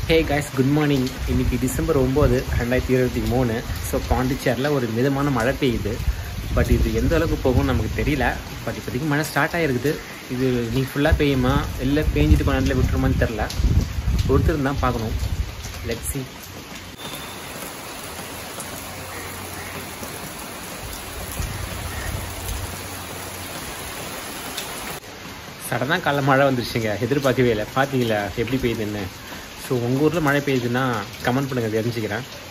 ஹே guys good morning இன்னைக்கு December ஒம்பது ரெண்டாயிரத்தி இருபத்தி மூணு ஸோ பாண்டிச்சேரியில் ஒரு மிதமான மழை பெய்யுது பட் இது எந்த அளவுக்கு போகும்னு நமக்கு தெரியல பட் இப்போதைக்கு மழை ஸ்டார்ட் ஆகிருக்குது இது நீ ஃபுல்லாக பெய்யுமா இல்லை பேஞ்சிட்டு கொஞ்ச நேரத்தில் விட்டுருமான்னு தெரில ஒருத்தர் தான் பார்க்கணும் லெட் சி சடனாக காலைல மழை வந்துருச்சுங்க எதிர்பார்க்கவே இல்லை பார்த்தீங்களா எப்படி பெய்யுதுன்னு ஸோ உங்கள் ஊரில் மழை பெய்யுதுன்னா கமெண்ட் பண்ணுங்கள் தெரிஞ்சுக்கிறேன்